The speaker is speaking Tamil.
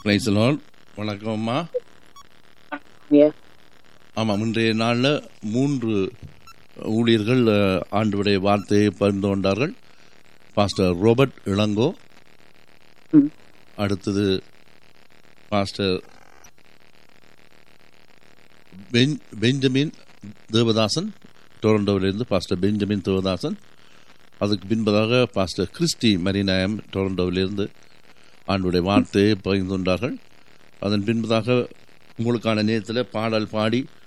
பிரைசலால் வணக்கம் அம்மா ஐயா ஆமாம் இன்றைய நாளில் மூன்று ஊழியர்கள் அஹ், ஆண்டவருடைய வார்த்தையை பகிர்ந்து கொண்டார்கள் பாஸ்டர் ரோபர்ட் இளங்கோ ம். அடுத்தது பாஸ்டர் பென் பெஞ்சமின் தேவதாசன் டொரண்டோவிலிருந்து பாஸ்டர் பெஞ்சமின் தேவதாசன் அதுக்கு பின்பதாக பாஸ்டர் கிறிஸ்டி மரிநாயம் டொரண்டோவிலிருந்து ஆண்டுடைய வார்த்தையை பகிர்ந்து கொண்டார்கள் அதன் பின்பதாக உங்களுக்கான நேரத்தில் பாடல் பாடி